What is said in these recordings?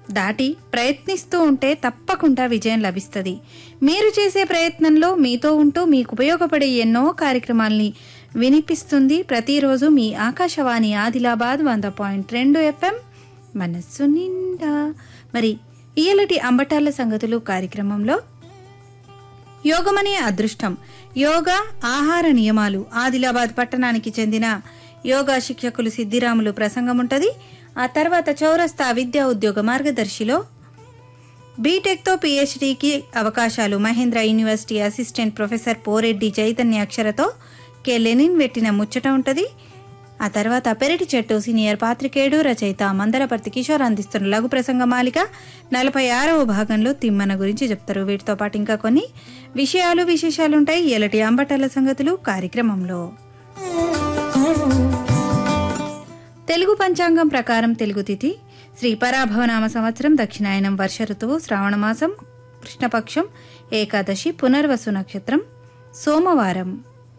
దాటి ప్రయత్నిస్తూ ఉంటే తప్పకుండా విజయం లభిస్తుంది మీరు చేసే ప్రయత్నంలో మీతో ఉంటూ మీకు ఉపయోగపడే ఎన్నో కార్యక్రమాల్ని వినిపిస్తుంది ప్రతిరోజు మీ ఆకాశవాణి ఆదిలాబాద్ వంద పాయింట్ రెండు ఎఫ్ఎం మనస్సు నిండా మరి ఇయలటి అంబటాల సంగతులు కార్యక్రమంలో యోగమనే అదృష్టం యోగా ఆహార నియమాలు ఆదిలాబాద్ పట్టణానికి చెందిన యోగా శిక్షకులు సిద్దిరాములు ప్రసంగం ఉంటది ఆ తర్వాత చౌరస్తా విద్యా ఉద్యోగ మార్గదర్శిలో బీటెక్తో పీహెచ్డీకి అవకాశాలు Mahendra university assistant professor Poreddy Chaitanya అక్షరతో కె లెనిన్ పెట్టిన ముచ్చట ఉంటది ఆ తర్వాత పెరటి చెట్టు సీనియర్ పాత్రికేయుడు రచయిత మందరపర్తి కిషోర్ అందిస్తున్న లఘు ప్రసంగ మాలిక నలభై ఆరవ భాగంలో తిమ్మన గురించి చెప్తారు వీటితో పాటు ఇంకా కొన్ని విషయాలు విశేషాలుంటాయి ఎలటి అంబటాల సంగతులు కార్యక్రమంలో తెలుగు పంచాంగం ప్రకారం తెలుగు తిథి శ్రీ పరాభవనామ సంవత్సరం దక్షిణాయనం వర్ష ఋతువు శ్రావణమాసం కృష్ణపక్షం ఏకాదశి పునర్వసు నక్షత్రం సోమవారం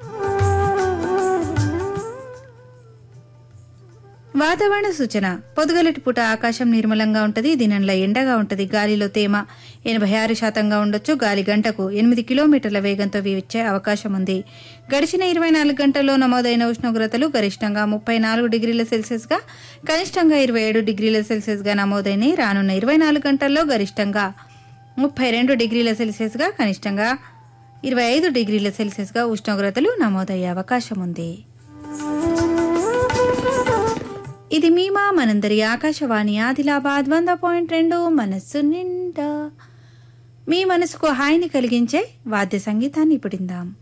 వాతావరణ సూచన పొదుగలటి పూట ఆకాశం నిర్మలంగా ఉంటది దినంలో ఎండగా ఉంటది గాలిలో తేమ ఎనభై ఆరు శాతంగా ఉండొచ్చు గాలి గంటకు ఎనిమిది కిలోమీటర్ల వేగంతో వీచే అవకాశం ఉంది గడిచిన ఇరవై నాలుగు గంటల్లో నమోదైన ఉష్ణోగ్రతలు గరిష్టంగా ముప్పై నాలుగు డిగ్రీల సెల్సియస్ గా కనిష్టంగా ఇరవై ఏడు డిగ్రీల సెల్సియస్ గా నమోదైనాయి రానున్న ఇరవై నాలుగు గంటల్లో గరిష్టంగా ముప్పై రెండు డిగ్రీల సెల్సియస్ గా కనిష్టంగా ఇరవై ఐదు డిగ్రీల సెల్సియస్ గా ఉష్ణోగ్రతలు నమోదయ్యే అవకాశం ఉంది ఇది మీమా మనందరి ఆకాశవాణి ఆదిలాబాద్ వంద పాయింట్ రెండు మనస్సు నిండా మీ మనసుకు హాయిని కలిగించే వాద్య సంగీతాన్ని ఇప్పుడిందాం